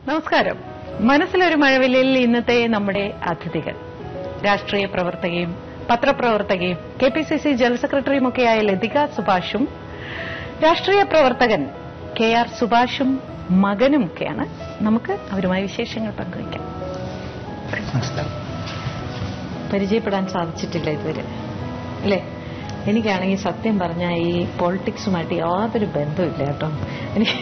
നമസ്കാരം മനസ്സിലൊരു മഴവില്ലിൽ ഇന്നത്തെ നമ്മുടെ അതിഥികൾ രാഷ്ട്രീയ പ്രവർത്തകയും പത്രപ്രവർത്തകയും K P C C general സെക്രട്ടറിയുമൊക്കെയായ ലതിക സുഭാഷും രാഷ്ട്രീയ പ്രവർത്തകൻ കെ ആർ സുഭാഷും മകനുമൊക്കെയാണ് നമുക്ക് അവരുമായി വിശേഷങ്ങൾ പങ്കുവയ്ക്കാം നമസ്കാരം പരിചയപ്പെടാൻ സാധിച്ചിട്ടില്ല ഇതുവരെ അല്ലേ എനിക്കാണെങ്കിൽ സത്യം പറഞ്ഞാൽ ഈ പൊളിറ്റിക്സുമായിട്ട് യാതൊരു ബന്ധമില്ല കേട്ടോ എനിക്ക്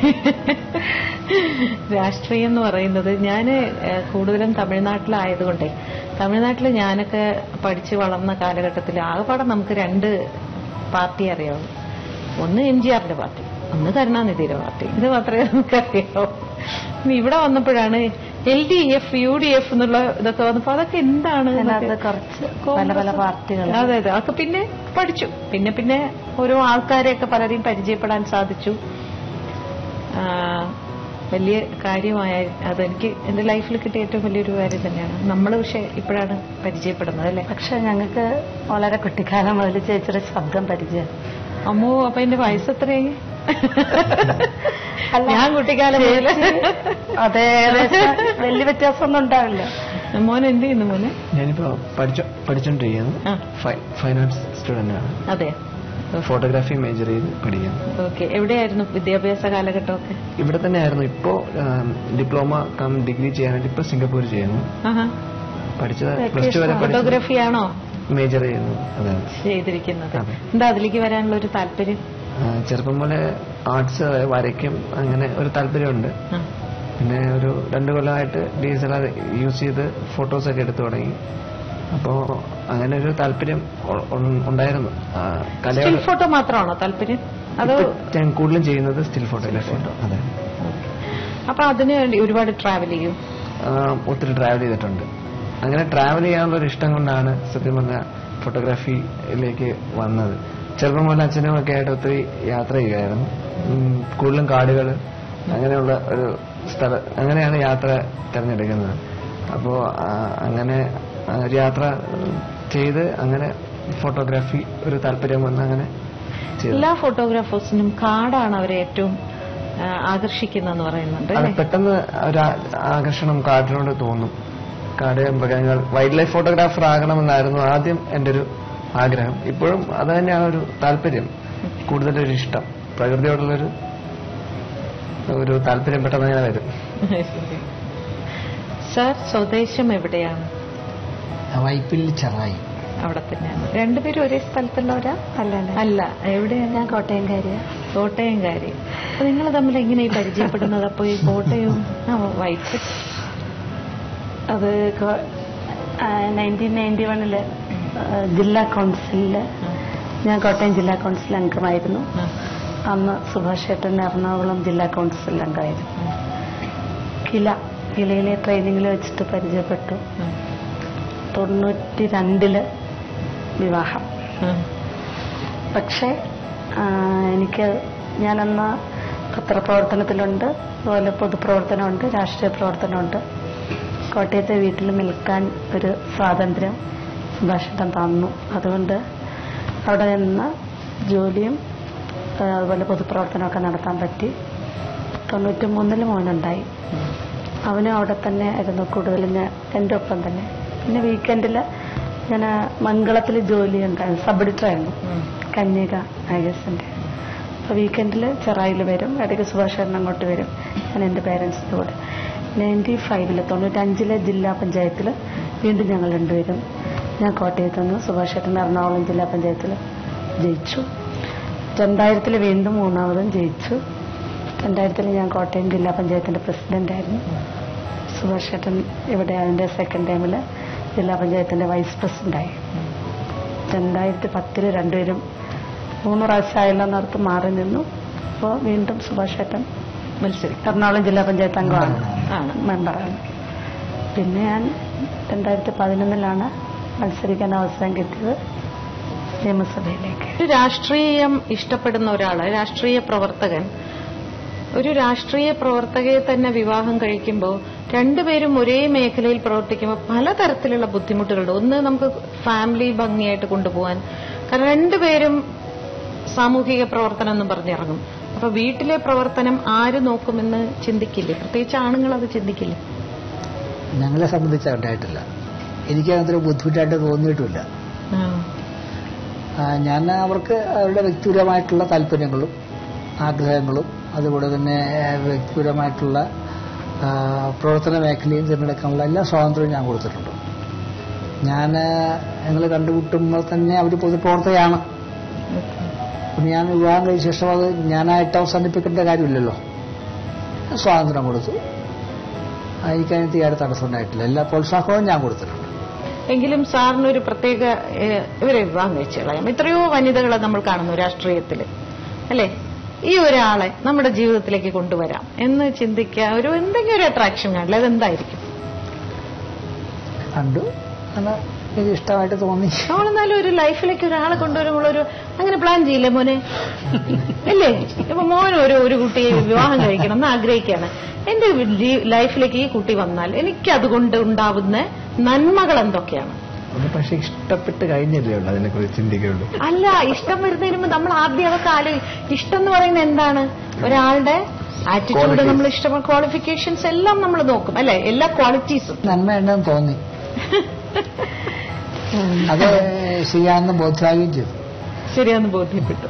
രാഷ്ട്രീയം എന്ന് പറയുന്നത് ഞാൻ കൂടുതലും തമിഴ്നാട്ടിലായതുകൊണ്ടേ തമിഴ്നാട്ടിൽ ഞാനൊക്കെ പഠിച്ച് വളർന്ന കാലഘട്ടത്തിൽ ആകെപ്പാടെ നമുക്ക് രണ്ട് പാർട്ടി അറിയാവും ഒന്ന് എം ജി ആറിന്റെ പാർട്ടി ഒന്ന് കരുണാനിധിയുടെ പാർട്ടി ഇത് മാത്രമേ നമുക്കറിയാവൂ ഇനി ഇവിടെ വന്നപ്പോഴാണ് L D F U D F എന്നുള്ള ഇതൊക്കെ വന്നപ്പോ അതൊക്കെ എന്താണ് അതിനകത്ത് എന്നൊക്കെ കുറച്ച് പല പല പാർട്ടികൾ അതെ അതെ അതൊക്കെ പിന്നെ പഠിച്ചു പിന്നെ പിന്നെ ഓരോ ആൾക്കാരെയൊക്കെ പലരെയും പരിചയപ്പെടാൻ സാധിച്ചു ആ, വലിയ കാര്യമായ അതെനിക്ക് എന്റെ ലൈഫിൽ കിട്ടിയ ഏറ്റവും വലിയൊരു കാര്യം തന്നെയാണ് നമ്മൾ പക്ഷെ ഇപ്പോഴാണ് പരിചയപ്പെടുന്നത് അല്ലേ പക്ഷെ ഞങ്ങൾക്ക് വളരെ കുട്ടിക്കാലം മുതൽ ചേച്ചിയുടെ ശബ്ദം പരിചയം അമ്മോ അപ്പൊ എന്റെ വയസ്സ് എത്രയായി അല്ല, ഞാൻ കുട്ടിക്കാലം മുതൽ അതെ ഏകദേശം വലിയ വ്യത്യാസമൊന്നും ഉണ്ടാവില്ല മോൻ എന്ത് ചെയ്യുന്നു മോനെ ഞാനിപ്പോ പഠിച്ചോ പഠിച്ചോണ്ടിരിക്കുന്നു ആ ഫൈ- ഫൈൻ ആർട്സ് സ്റ്റുഡന്റ് ആണ് അതെ ഫോട്ടോഗ്രാഫി മേജർ ചെയ്ത് പഠിക്കുന്നു ഓക്കെ എവിടെയായിരുന്നു വിദ്യാഭ്യാസ കാലഘട്ടമൊക്കെ ഇവിടെ തന്നെ ആയിരുന്നു ഇപ്പോ ഡിപ്ലോമ കം ഡിഗ്രി ചെയ്യാനായിട്ട് ഇപ്പൊ സിംഗപ്പൂർ ചെയ്യുന്നു ആഹാ പഠിച്ചത് പ്ലസ് ടു വരെ പഠിച്ചത് ഫോട്ടോഗ്രാഫിയാണോ മേജർ ചെയ്യുന്നു അതാണ് ചെയ്തിരിക്കുന്നത് അതെ. എന്താ അതിലേക്ക് വരാനുള്ള ഒരു താല്പര്യം ആ, ചെറുപ്പം പോലെ ആർട്സ് വരയ്ക്കും അങ്ങനെ ഒരു താല്പര്യമുണ്ട് ആ. പിന്നെ ഒരു രണ്ടു കൊല്ലമായിട്ട് D S L R use ചെയ്ത് ഫോട്ടോസ് ഒക്കെ എടുത്തു തുടങ്ങി അപ്പോ അങ്ങനെ ഒരു താല്പര്യം ഉ- ഉ- ഉണ്ടായിരുന്നു ആ, സ്റ്റിൽ കലയോട് ഫോട്ടോ മാത്രമാണോ താല്പര്യം അതോ ഇപ്പൊ ഞാൻ കൂടുതലും ചെയ്യുന്നത് സ്റ്റിൽ ഫോട്ടോഗ്രാഫി അതെ അപ്പൊ അതിന് വേണ്ടി ഒരുപാട് ട്രാവൽ ചെയ്യും ആ, ഒത്തിരി ട്രാവൽ ചെയ്തിട്ടുണ്ട് അങ്ങനെ ട്രാവൽ ചെയ്യാനുള്ള ഒരു ഇഷ്ടം കൊണ്ടാണ് സത്യം പറഞ്ഞ ഫോട്ടോഗ്രാഫിയിലേക്ക് വന്നത് ചെറുപ്പം മുതൽ അച്ഛനും ഒക്കെ ആയിട്ട് ഒത്തിരി യാത്ര ചെയ്യുമായിരുന്നു ഉം, കൂടുതലും കാടുകൾ അങ്ങനെയുള്ള ഒരു സ്ഥല അങ്ങനെയാണ് യാത്ര തിരഞ്ഞെടുക്കുന്നത് അപ്പോ ആ, അങ്ങനെ ആ, ഒരു യാത്ര ചെയ്ത് അങ്ങനെ ഫോട്ടോഗ്രാഫി ഒരു താല്പര്യം വന്ന് അങ്ങനെ ചെയ്തു എല്ലാ ഫോട്ടോഗ്രാഫേഴ്സിനും കാടാണ് അവരെ ഏറ്റവും ആ, ആകർഷിക്കുന്നതെന്ന് പറയുന്നുണ്ട് അത് അല്ലേ പെട്ടെന്ന് ഒരു ആ- ആകർഷണം കാടിനോട് തോന്നും കാട് മൃഗങ്ങൾ വൈൽഡ് ലൈഫ് ഫോട്ടോഗ്രാഫർ ആകണമെന്നായിരുന്നു ആദ്യം എന്റെ ഒരു ആഗ്രഹം ഇപ്പോഴും അത് തന്നെയാണ് ഒരു താല്പര്യം കൂടുതലൊരു ഇഷ്ടം പ്രകൃതിയോടുള്ളൊരു ഒരു താല്പര്യം പെട്ടെന്ന് അങ്ങനെ വരും സർ സ്വദേശം എവിടെയാണ് വൈപ്പിൽ ചെറായി അവിടെ തന്നെയാണ് രണ്ടുപേരും ഒരേ സ്ഥലത്തുള്ളവരാ അല്ല അല്ല അല്ല എവിടെയാണ് ഞാൻ കോട്ടയംകാരിയാ കോട്ടയംകാരി അപ്പൊ നിങ്ങൾ തമ്മിൽ എങ്ങനെ ഈ പരിചയപ്പെടുന്നത് അപ്പൊ ഈ കോട്ടയവും ആ, വൈപ്പ് അത് നയൻറ്റീൻ നയൻറ്റി വണ്ണില് ജില്ലാ കൗൺസിലില് ഞാൻ കോട്ടയം ജില്ലാ കൗൺസിൽ അംഗമായിരുന്നു ആ, അന്ന് സുഭാഷ് ചേട്ടൻ എറണാകുളം ജില്ലാ കൗൺസിൽ അംഗമായിരുന്നു കില കിലയിലെ ട്രെയിനിങ്ങിൽ വെച്ചിട്ട് പരിചയപ്പെട്ടു ആ, തൊണ്ണൂറ്റി രണ്ടില് വിവാഹം ആ. പക്ഷേ ആ, എനിക്ക് ഞാനന്ന് പത്രപ്രവർത്തനത്തിലുണ്ട് അതുപോലെ പൊതുപ്രവർത്തനമുണ്ട് രാഷ്ട്രീയ പ്രവർത്തനമുണ്ട് കോട്ടയത്തെ വീട്ടിൽ നിൽക്കാൻ ഒരു സ്വാതന്ത്ര്യം സുഭാഷിതം തന്നു അതുകൊണ്ട് അവിടെ നിന്ന് ജോലിയും ആ, അതുപോലെ പൊതുപ്രവർത്തനമൊക്കെ നടത്താൻ പറ്റി തൊണ്ണൂറ്റി മൂന്നില് മോനുണ്ടായി അവനും അവിടെ തന്നെ ആയിരുന്നു കൂടുതലും ഞാൻ എൻ്റെ ഒപ്പം തന്നെ പിന്നെ വീക്കെൻഡിൽ ഞാൻ മംഗളത്തിൽ ജോലി ഉണ്ടായിരുന്നു സബ് എഡിറ്റർ ആയിരുന്നു ഉം. കന്യക മാഗസിൻ്റെ അപ്പോൾ വീക്കെൻഡിൽ ചെറായിൽ വരും ഇടയ്ക്ക് സുഭാഷേട്ടൻ അങ്ങോട്ട് വരും ഞാൻ എൻ്റെ പേരൻസിൻ്റെ കൂടെ നയൻറ്റി ഫൈവില് തൊണ്ണൂറ്റഞ്ചിലെ ജില്ലാ പഞ്ചായത്തിൽ വീണ്ടും ഞങ്ങൾ രണ്ടുപേരും ഞാൻ കോട്ടയത്ത് നിന്ന് സുഭാഷേട്ടൻ എറണാകുളം ജില്ലാ പഞ്ചായത്തിൽ ജയിച്ചു രണ്ടായിരത്തിൽ വീണ്ടും മൂന്നാമതും ജയിച്ചു രണ്ടായിരത്തിൽ ഞാൻ കോട്ടയം ജില്ലാ പഞ്ചായത്തിൻ്റെ പ്രസിഡൻ്റായിരുന്നു സുഭാഷ് ചേട്ടൻ ഇവിടെ അതിൻ്റെ സെക്കൻഡ് ടൈമിൽ ജില്ലാ പഞ്ചായത്തിൻ്റെ വൈസ് പ്രസിഡൻ്റായി രണ്ടായിരത്തി പത്തിൽ രണ്ടുപേരും മൂന്ന് പ്രാവശ്യം ആയില്ലെന്നോർത്ത് മാറി നിന്നു അപ്പോൾ വീണ്ടും സുഭാഷ് ചേട്ടൻ മത്സരിക്കും എറണാകുളം ജില്ലാ പഞ്ചായത്ത് അംഗമാണ് ആണ് മെമ്പറാണ് പിന്നെ ഞാൻ രണ്ടായിരത്തി പതിനൊന്നിലാണ് മത്സരിക്കാൻ അവസരം കിട്ടിയത് നിയമസഭയിലേക്ക് ഒരു രാഷ്ട്രീയം ഇഷ്ടപ്പെടുന്ന ഒരാള് രാഷ്ട്രീയ പ്രവർത്തകൻ ഒരു രാഷ്ട്രീയ പ്രവർത്തകയെ തന്നെ വിവാഹം കഴിക്കുമ്പോൾ രണ്ടുപേരും ഒരേ മേഖലയിൽ പ്രവർത്തിക്കുമ്പോൾ പലതരത്തിലുള്ള ബുദ്ധിമുട്ടുകളുണ്ട് ഒന്ന് നമുക്ക് ഫാമിലി ഭംഗിയായിട്ട് കൊണ്ടുപോകാൻ കാരണം രണ്ടുപേരും സാമൂഹിക പ്രവർത്തനം എന്ന് പറഞ്ഞിറങ്ങും അപ്പൊ വീട്ടിലെ പ്രവർത്തനം ആര് നോക്കുമെന്ന് ചിന്തിക്കില്ലേ പ്രത്യേകിച്ച് ആണുങ്ങൾ അത് ചിന്തിക്കില്ലേ ഞങ്ങളെ സംബന്ധിച്ച് ഉണ്ടായിട്ടില്ല എനിക്ക് അങ്ങനത്തെ ഒരു ബുദ്ധിമുട്ടായിട്ട് തോന്നിയിട്ടുമില്ല ആ. ആ, ഞാൻ അവർക്ക് അവരുടെ വ്യക്തിപരമായിട്ടുള്ള താല്പര്യങ്ങളും ആഗ്രഹങ്ങളും അതുപോലെ തന്നെ വ്യക്തിപരമായിട്ടുള്ള ആ, പ്രവർത്തന മേഖലയും തിരഞ്ഞെടുക്കാനുള്ള എല്ലാ സ്വാതന്ത്ര്യവും ഞാൻ കൊടുത്തിട്ടുണ്ട് ഞാൻ ഞങ്ങൾ കണ്ടുമുട്ടുമ്പോൾ തന്നെ അവർ പൊതുപ്രവർത്തകയാണ് പിന്നെ ഞാൻ വിവാഹം കഴിച്ച ശേഷം അത് ഞാനായിട്ട് അവസാനിപ്പിക്കേണ്ട കാര്യമില്ലല്ലോ സ്വാതന്ത്ര്യം കൊടുത്തു എനിക്കതിനകത്ത് യാതൊരു തടസ്സമുണ്ടായിട്ടില്ല എല്ലാ പ്രോത്സാഹനവും ഞാൻ കൊടുത്തിട്ടുണ്ട് എങ്കിലും സാറിന് ഒരു പ്രത്യേക ഏഹ്, ഇവരെ വിവാഹം കഴിച്ചു കളയാം എത്രയോ വനിതകളെ നമ്മൾ കാണുന്നു രാഷ്ട്രീയത്തില് അല്ലേ ഈ ഒരാളെ നമ്മുടെ ജീവിതത്തിലേക്ക് കൊണ്ടുവരാം എന്ന് ചിന്തിക്കുക ഒരു എന്തെങ്കിലും ഒരു അട്രാക്ഷൻ കാണില്ല അതെന്തായിരിക്കും കണ്ടു അത് എനിക്ക് ഇഷ്ടമായിട്ട് തോന്നി നമ്മളെന്നാലും ഒരു ലൈഫിലേക്ക് ഒരാളെ കൊണ്ടുവരുമ്പോൾ ഒരു അങ്ങനെ പ്ലാൻ ചെയ്യില്ലേ മോനെ അല്ലേ ഇപ്പൊ മോൻ ഒരു ഒരു കുട്ടിയെ വിവാഹം കഴിക്കണം എന്ന് ആഗ്രഹിക്കുകയാണ് എന്റെ ജീ- ലൈഫിലേക്ക് ഈ കുട്ടി വന്നാൽ എനിക്ക് അതുകൊണ്ട് ഉണ്ടാവുന്ന നന്മകൾ എന്തൊക്കെയാണ് അത് പക്ഷെ ഇഷ്ടപ്പെട്ട് കഴിഞ്ഞല്ലേ ഉള്ളൂ അതിനെക്കുറിച്ച് ചിന്തിക്കുള്ളൂ അല്ല ഇഷ്ടം വരുന്നതിന് മുമ്പ് നമ്മൾ ആദ്യം അവർക്ക് ആലോ ഇഷ്ടം എന്ന് പറയുന്നത് എന്താണ് ഒരാളുടെ ആറ്റിറ്റ്യൂഡ് Qualities. നമ്മൾ ഇഷ്ടം ക്വാളിഫിക്കേഷൻസ് എല്ലാം നമ്മൾ നോക്കും അല്ലെ എല്ലാ ക്വാളിറ്റീസും നന്മയുണ്ടെന്ന് തോന്നി അത് ശരിയാണെന്ന് ബോധ്യമാവുകയും ചെയ്തു ശരിയാന്ന് ബോധ്യപ്പെട്ടു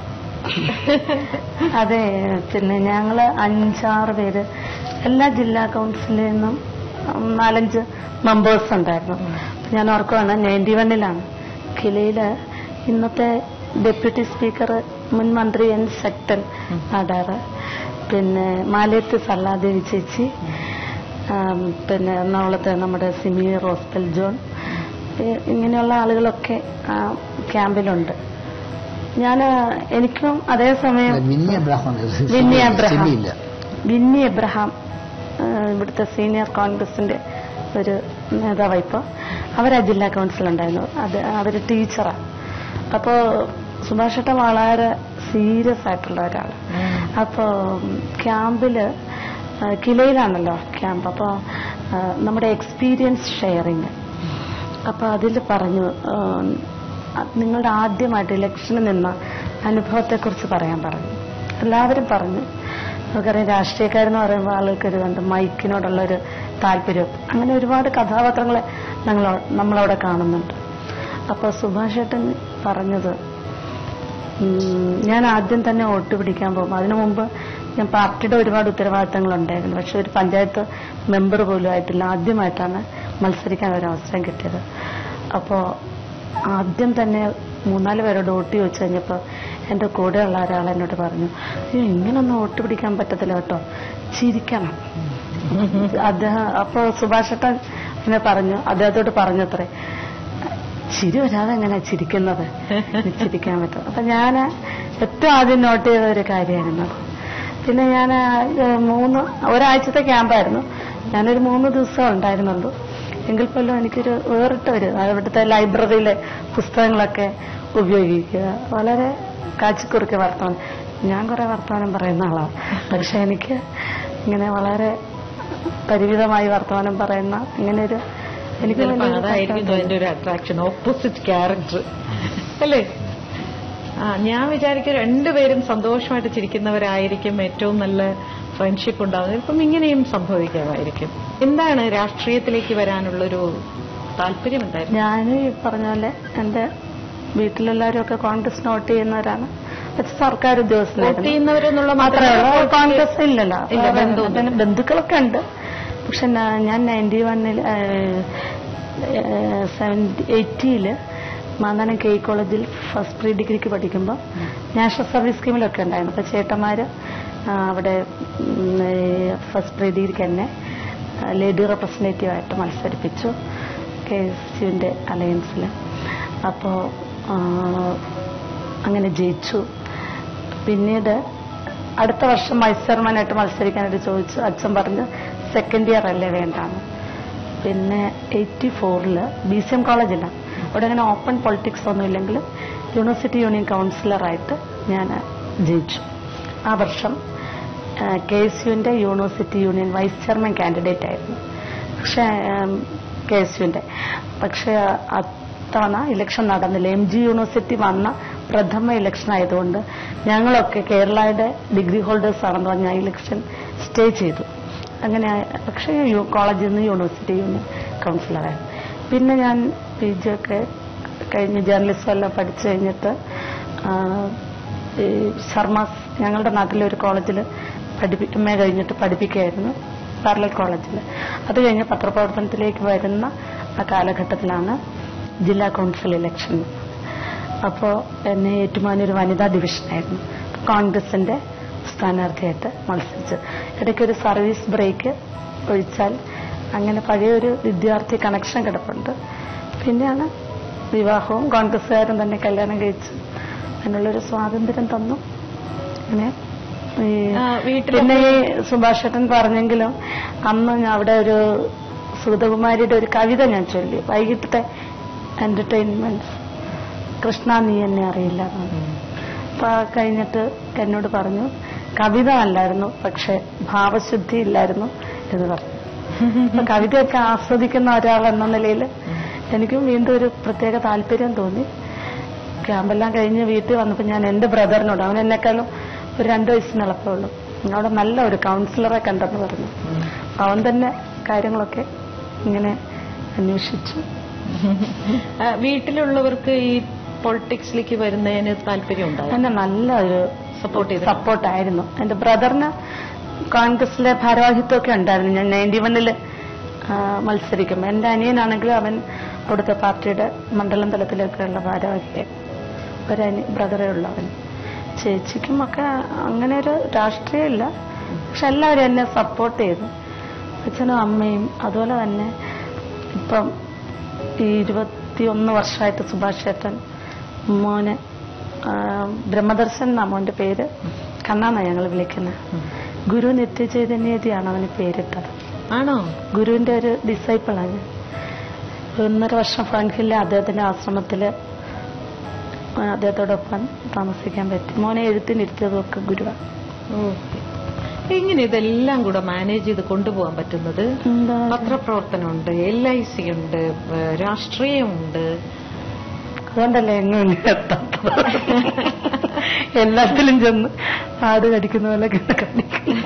അതെ പിന്നെ ഞങ്ങള് അഞ്ചാറ് പേര് എല്ലാ ജില്ലാ കൗൺസിലിൽ നിന്നും ഉം, നാലഞ്ച് മെമ്പേഴ്സ് ഉണ്ടായിരുന്നു ഞാൻ ഓർക്കുവാണ് നയൻറ്റി വണ്ണിലാണ് കിലയില് ഇന്നത്തെ ഡെപ്യൂട്ടി സ്പീക്കർ മുൻ മന്ത്രി എൻ ശക്തൻ നാടാറ് പിന്നെ മാലയത്ത് സല്ലാദേവി ചേച്ചി ആം, പിന്നെ എറണാകുളത്തെ നമ്മുടെ സിമി റോസ്പെൽ ജോൺ ഇ- ഇങ്ങനെയുള്ള ആളുകളൊക്കെ ആ ക്യാമ്പിലുണ്ട് ഞാൻ എനിക്കും അതേസമയം മിന്നി അബ്രാഹാം വിന്നി അബ്രഹാം സിമിയില്ല വിന്നി എബ്രഹാം ആ, ഇവിടുത്തെ സീനിയർ കോൺഗ്രസിന്റെ ഒരു നേതാവ് ഇപ്പോൾ അവരാ ജില്ലാ കൗൺസിൽ ഉണ്ടായിരുന്നു അത് അവര് ടീച്ചറാണ് അപ്പോ സുഭാഷ് ഏട്ടൻ വളരെ സീരിയസ് ആയിട്ടുള്ള ഒരാൾ അപ്പോൾ ക്യാമ്പില് ആ, കിലയിലാണല്ലോ ക്യാമ്പ് അപ്പോൾ നമ്മുടെ എക്സ്പീരിയൻസ് ഷെയറിങ് അപ്പോൾ അതിൽ പറഞ്ഞു ആ, നിങ്ങളുടെ ആദ്യമായിട്ട് ഇലക്ഷന് നിന്ന അനുഭവത്തെക്കുറിച്ച് പറയാൻ പറഞ്ഞു എല്ലാവരും പറഞ്ഞു നമുക്കറിയാം രാഷ്ട്രീയക്കാരെന്ന് പറയുമ്പോൾ ആളുകൾക്ക് ഒരു കണ്ട് മൈക്കിനോടുള്ള ഒരു താല്പര്യം അങ്ങനെ ഒരുപാട് കഥാപാത്രങ്ങളെ ഞങ്ങൾ നമ്മളവിടെ കാണുന്നുണ്ട് അപ്പോൾ സുഭാഷ് ഏട്ടൻ പറഞ്ഞത് ഉം, ഞാൻ ആദ്യം തന്നെ വോട്ട് പിടിക്കാൻ പോകും അതിനു മുമ്പ് ഞാൻ പാർട്ടിയുടെ ഒരുപാട് ഉത്തരവാദിത്തങ്ങൾ ഉണ്ടായിരുന്നു പക്ഷെ ഒരു പഞ്ചായത്ത് മെമ്പർ പോലും ആയിട്ടില്ല ആദ്യമായിട്ടാണ് മത്സരിക്കാൻ ഒരു അവസരം കിട്ടിയത് അപ്പോൾ ആദ്യം തന്നെ മൂന്നാല് പേരോട് വോട്ട് ചോദിച്ചു കഴിഞ്ഞപ്പോൾ എൻ്റെ കൂടെയുള്ള ഒരാൾ എന്നോട് പറഞ്ഞു അയ്യോ ഇങ്ങനൊന്നും വോട്ട് പിടിക്കാൻ പറ്റത്തില്ല കേട്ടോ ചിരിക്കണം അദ്ദേഹം അപ്പോൾ സുഭാഷേട്ടൻ എന്നെ പറഞ്ഞു അദ്ദേഹത്തോട് പറഞ്ഞത്രേ ചിരി വരാതെ എങ്ങനെ ചിരിക്കുന്നത് ചിരിക്കാൻ പറ്റും അപ്പൊ ഞാൻ ഏറ്റവും ആദ്യം നോട്ട് ചെയ്ത ഒരു കാര്യമായിരുന്നു അത്. പിന്നെ ഞാൻ മൂന്ന് ഒരാഴ്ചത്തെ ക്യാമ്പായിരുന്നു ഞാനൊരു മൂന്ന് ദിവസം ഉണ്ടായിരുന്നുള്ളൂ എങ്കിൽ പോലും എനിക്കൊരു വേറിട്ട ഒരു അവിടുത്തെ ലൈബ്രറിയിലെ പുസ്തകങ്ങളൊക്കെ ഉപയോഗിക്കുക വളരെ കാച്ചിക്കുറുക്കി വർത്തമാനം ഞാൻ കുറെ വർത്തമാനം പറയുന്ന ആളാണ് പക്ഷെ എനിക്ക് ഇങ്ങനെ വളരെ പരിമിതമായി വർത്തമാനം പറയുന്ന ഇങ്ങനെ ഒരു എനിക്ക് ചിലപ്പോ വലിയൊരു അതായിരിക്കും കഷ്ടം അതിന്റെ ഒരു അട്രാക്ഷൻ ഓപ്പോസിറ്റ് ക്യാരക്ടർ അല്ലേ ആ ഞാൻ വിചാരിക്കും രണ്ടുപേരും സന്തോഷമായിട്ട് ചിരിക്കുന്നവരായിരിക്കും ഏറ്റവും നല്ല ഫ്രണ്ട്ഷിപ്പ് ഉണ്ടാകുന്നത് ഇപ്പം ഇങ്ങനെയും സംഭവിക്കാമായിരിക്കും എന്താണ് രാഷ്ട്രീയത്തിലേക്ക് വരാനുള്ളൊരു താല്പര്യം എന്തായിരുന്നു ഞാൻ ഈ പറഞ്ഞ പോലെ എന്റെ വീട്ടിലെല്ലാവരും ഒക്കെ കോൺഗ്രസ് നോട്ട് ചെയ്യുന്നവരാണ് പക്ഷെ സർക്കാർ വോട്ട് ഉദ്യോഗസ്ഥരായിരുന്നു ചെയ്യുന്നവരെന്നുള്ള മാത്രമേ ഉള്ളൂ മാത്രമേ കോൺഗ്രസ് ഇല്ലല്ലോ ഇല്ല, വേറെ ബന്ധമൊന്നും പിന്നെ ബന്ധുക്കളൊക്കെ ഉണ്ട് പക്ഷെ ഞാ- ഞാൻ നയൻറ്റി വണ്ണിൽ എയ്റ്റിയില് മാന്നാനം കെ കോളേജിൽ ഫസ്റ്റ് പ്രീ ഡിഗ്രിക്ക് പഠിക്കുമ്പോൾ നാഷണൽ സർവീസ് സ്കീമിലൊക്കെ ഉണ്ടായിരുന്നു അപ്പൊ ചേട്ടന്മാര് ആ, അവിടെ ഫസ്റ്റ് പ്രീ ഡിഗ്രിക്ക് തന്നെ ലേഡി റെപ്രസെൻറ്റേറ്റീവ് ആയിട്ട് മത്സരിപ്പിച്ചു കെ എസ് യുവിന്റെ അലയൻസിൽ അപ്പോൾ അങ്ങനെ ജയിച്ചു പിന്നീട് അടുത്ത വർഷം വൈസ് ചെയർമാനായിട്ട് മത്സരിക്കാനായിട്ട് ചോദിച്ചു അച്ഛൻ പറഞ്ഞു സെക്കൻഡ് ഇയർ അല്ലേ വേണ്ടാന്ന് പിന്നെ എയ്റ്റി ഫോറിൽ ബി സി എം കോളേജിലാണ് അവിടെ അങ്ങനെ ഓപ്പൺ പൊളിറ്റിക്സ് ഒന്നും ഇല്ലെങ്കിലും യൂണിവേഴ്സിറ്റി യൂണിയൻ കൗൺസിലറായിട്ട് ഞാൻ ജയിച്ചു ആ വർഷം കെ എസ് യുവിന്റെ university union vice chairman candidate ആയിരുന്നു പക്ഷേ കെ എസ് യുവിന്റെ പക്ഷേ ഇത്തവണ ഇലക്ഷൻ നടന്നില്ല എം ജി യൂണിവേഴ്സിറ്റി വന്ന പ്രഥമ ഇലക്ഷൻ ആയതുകൊണ്ട് ഞങ്ങളൊക്കെ കേരളയുടെ ഡിഗ്രി ഹോൾഡേഴ്സ് ആണെന്ന് പറഞ്ഞ ആ ഇലക്ഷൻ സ്റ്റേ ചെയ്തു അങ്ങനെ ആയ- പക്ഷേ യു- കോളേജിൽ നിന്ന് യൂണിവേഴ്സിറ്റി യൂണിയൻ കൗൺസിലറായി പിന്നെ ഞാൻ പി ജി ഒക്കെ കഴിഞ്ഞ് ജേർണലിസം എല്ലാം പഠിച്ചു കഴിഞ്ഞിട്ട് ആ, ഈ ശർമാസ് ഞങ്ങളുടെ നാട്ടിലെ ഒരു കോളേജിൽ പഠിപ്പി എം എ കഴിഞ്ഞിട്ട് പഠിപ്പിക്കുകയായിരുന്നു പാരലൽ കോളേജിൽ അത് കഴിഞ്ഞ് പത്രപ്രവർത്തനത്തിലേക്ക് വരുന്ന ആ കാലഘട്ടത്തിലാണ് ജില്ലാ കൗൺസിൽ ഇലക്ഷൻ അപ്പോൾ എന്നെ ഏറ്റുമാനൂർ വനിതാ ഡിവിഷനായിരുന്നു കോൺഗ്രസിന്റെ സ്ഥാനാർത്ഥിയായിട്ട് മത്സരിച്ചു ഇടയ്ക്കൊരു സർവീസ് ബ്രേക്ക് ഒഴിച്ചാൽ അങ്ങനെ പഴയൊരു വിദ്യാർത്ഥി കണക്ഷൻ കിടപ്പുണ്ട് പിന്നെയാണ് വിവാഹവും കോൺഗ്രസ്സുകാരും തന്നെ കല്യാണം കഴിച്ചു അതിനുള്ളൊരു സ്വാതന്ത്ര്യം തന്നു അങ്ങനെ ഈ ആ, വീട്ടിലൊക്കെ- പിന്നെ ഈ സുഭാഷ് ചേട്ടൻ പറഞ്ഞെങ്കിലും അന്ന് ഞാൻ അവിടെ ഒരു സുഗതകുമാരിയുടെ ഒരു കവിത ഞാൻ ചൊല്ലി വൈകിട്ടത്തെ എന്റർടൈൻമെന്റ് കൃഷ്ണ നീ എന്നെ അറിയില്ല എന്നാണ്. അപ്പൊ ആ കഴിഞ്ഞിട്ട് എന്നോട് പറഞ്ഞു കവിത അല്ലായിരുന്നു പക്ഷെ ഭാവശുദ്ധി ഇല്ലായിരുന്നു എന്ന് പറഞ്ഞു അപ്പൊ കവിതയൊക്കെ ആസ്വദിക്കുന്ന ഒരാൾ എന്ന നിലയിൽ എനിക്കും വീണ്ടും ഒരു പ്രത്യേക താല്പര്യം തോന്നി ക്യാമ്പെല്ലാം കഴിഞ്ഞ് വീട്ടിൽ വന്നപ്പോൾ ഞാൻ എന്റെ ബ്രദറിനോട് അവൻ എന്നെക്കാളും ഒരു രണ്ടു വയസ്സിന് എളുപ്പമുള്ളൂ അവിടെ നല്ല ഒരു കൗൺസിലറെ കണ്ടെന്ന് പറഞ്ഞു അവൻ തന്നെ കാര്യങ്ങളൊക്കെ ഇങ്ങനെ അന്വേഷിച്ചു ആ, വീട്ടിലുള്ളവർക്ക് ഈ പൊളിറ്റിക്സിലേക്ക് വരുന്നതിന് താല്പര്യം ഉണ്ടാവും എന്നെ നല്ല ഒരു സപ്പോർട്ട് ചെയ്ത് സപ്പോർട്ടായിരുന്നു എന്റെ ബ്രദറിന് കോൺഗ്രസിലെ ഭാരവാഹിത്വമൊക്കെ ഉണ്ടായിരുന്നു ഞാൻ നയൻറ്റി വണ്ണില് മത്സരിക്കും എന്റെ അനിയനാണെങ്കിലും അവൻ അവിടുത്തെ പാർട്ടിയുടെ മണ്ഡലം തലത്തിലൊക്കെയുള്ള ഭാരവാഹിയെ ഒരു അനി ബ്രദറേ ഉള്ളൂ അവൻ ചേച്ചിക്കും ഒക്കെ അങ്ങനെ ഒരു രാഷ്ട്രീയമില്ല പക്ഷെ എല്ലാവരും എന്നെ സപ്പോർട്ട് ചെയ്തു അച്ഛനും അമ്മയും അതുപോലെ തന്നെ ഇപ്പം ഈ ഇരുപത്തിയൊന്ന് വർഷമായിട്ട് സുഭാഷ് ചേട്ടൻ മോനെ ആ, ബ്രഹ്മദർശൻ എന്നാ മോന്റെ പേര് കണ്ണാന്നാ ഞങ്ങൾ വിളിക്കുന്നത് ഗുരു നിത്യചൈതന്യതിയാണ് അവന് പേരിട്ടത് ആണോ ഗുരുവിന്റെ ഒരു ഡിസൈപ്പിളാണ് ഒന്നര വർഷം ഫ്രണ്ട്ഹില്ലെ അദ്ദേഹത്തിന്റെ ആശ്രമത്തില് അദ്ദേഹത്തോടൊപ്പം താമസിക്കാൻ പറ്റി മോനെ എഴുത്തിനിരുത്തിയതൊക്കെ ഗുരുവാണ് ഓക്കെ എങ്ങനെ ഇതെല്ലാം കൂടെ മാനേജ് ചെയ്ത് കൊണ്ടുപോകാൻ പറ്റുന്നത് എന്താ പത്രപ്രവർത്തനമുണ്ട് എൽ ഐ സി ഉണ്ട് ഏഹ് രാഷ്ട്രീയമുണ്ട് അതുകൊണ്ടല്ലേ എങ്ങും ഇങ്ങനെ എത്താത്തത് എല്ലാത്തിലും ചെന്ന് ആട് കടിക്കുന്ന പോലെ ഇങ്ങനെ കടിക്കും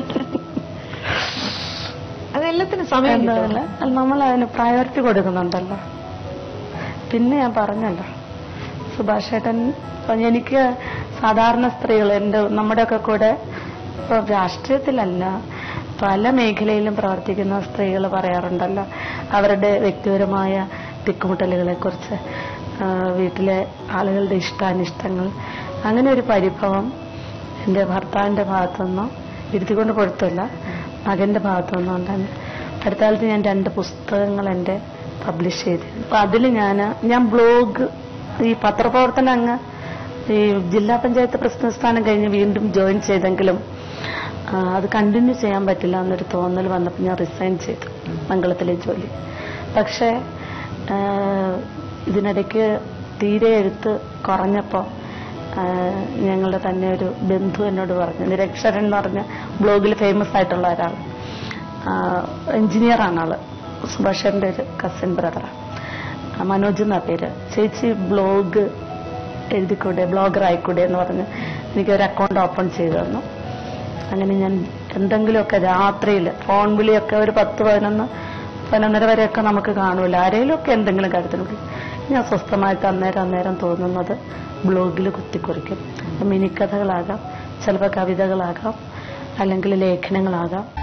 അതെല്ലാത്തിനും സമയം എന്താ കിട്ടും പറയുക? അല്ല, നമ്മൾ അതിന് പ്രയോറിറ്റി കൊടുക്കുന്നുണ്ടല്ലോ പിന്നെ ഞാൻ പറഞ്ഞല്ലോ സുഭാഷ് ചേട്ടൻ ഇപ്പൊ എനിക്ക് സാധാരണ സ്ത്രീകൾ എന്റെ നമ്മുടെയൊക്കെ കൂടെ ഇപ്പൊ രാഷ്ട്രീയത്തിലല്ല പല മേഖലയിലും പ്രവർത്തിക്കുന്ന സ്ത്രീകൾ പറയാറുണ്ടല്ലോ അവരുടെ വ്യക്തിപരമായ തിക്കുമുട്ടലുകളെ കുറിച്ച് വീട്ടിലെ ആളുകളുടെ ഇഷ്ടാനിഷ്ടങ്ങൾ അങ്ങനെ ഒരു പരിഭവം എന്റെ ഭർത്താവിന്റെ ഭാഗത്തുനിന്നോ ഇരുത്തിക്കൊണ്ട് കൊടുത്തില്ല മകന്റെ ഭാഗത്തുനിന്നോ തന്നെ അടുത്ത കാലത്ത് ഞാൻ രണ്ട് പുസ്തകങ്ങൾ എന്റെ പബ്ലിഷ് ചെയ്തിരുന്നു അപ്പൊ അതിൽ ഞാൻ ഞാൻ ബ്ലോഗ് ഈ പത്രപ്രവർത്തനം അങ്ങ് ഈ ജില്ലാ പഞ്ചായത്ത് പ്രസിഡന്റ് സ്ഥാനം കഴിഞ്ഞ് വീണ്ടും ജോയിൻ ചെയ്തെങ്കിലും ആ, അത് കണ്ടിന്യൂ ചെയ്യാൻ പറ്റില്ല എന്നൊരു തോന്നൽ വന്നപ്പോൾ ഞാൻ റിസൈൻ ചെയ്തു മംഗളത്തിലെ ജോലി പക്ഷേ ആ, ഇതിനിടയ്ക്ക് തീരെ എഴുത്ത് കുറഞ്ഞപ്പോൾ ഞങ്ങളുടെ തന്നെ ഒരു ബന്ധു എന്നോട് പറഞ്ഞു നിരക്ഷരൻ എന്ന് പറഞ്ഞ ബ്ലോഗിൽ ഫേമസ് ആയിട്ടുള്ള ഒരാൾ എഞ്ചിനീയറാണ് ആള് സുഭാഷന്റെ ഒരു കസിൻ ബ്രദറാണ് മനോജ് എന്നാ പേര് ചേച്ചി ബ്ലോഗ് എഴുതിക്കൂടെ ബ്ലോഗർ ആയിക്കൂടെ എന്ന് പറഞ്ഞ് എനിക്കൊരു അക്കൗണ്ട് ഓപ്പൺ ചെയ്തു തന്നു അങ്ങനെ ഞാൻ എന്തെങ്കിലുമൊക്കെ രാത്രിയിൽ ഫോൺ വിളിയൊക്കെ ഒരു പത്ത് പതിനൊന്ന് പതിനൊന്നര വരെയൊക്കെ നമുക്ക് കാണൂല ആരെങ്കിലുമൊക്കെ എന്തെങ്കിലും കാര്യത്തിന് വിളി ഞാൻ സ്വസ്ഥമായിട്ട് അന്നേരം അന്നേരം തോന്നുന്നത് ബ്ലോഗിൽ കുത്തിക്കുറിക്കും മിനിക്കഥകളാകാം ചിലപ്പോൾ കവിതകളാകാം അല്ലെങ്കിൽ ലേഖനങ്ങളാകാം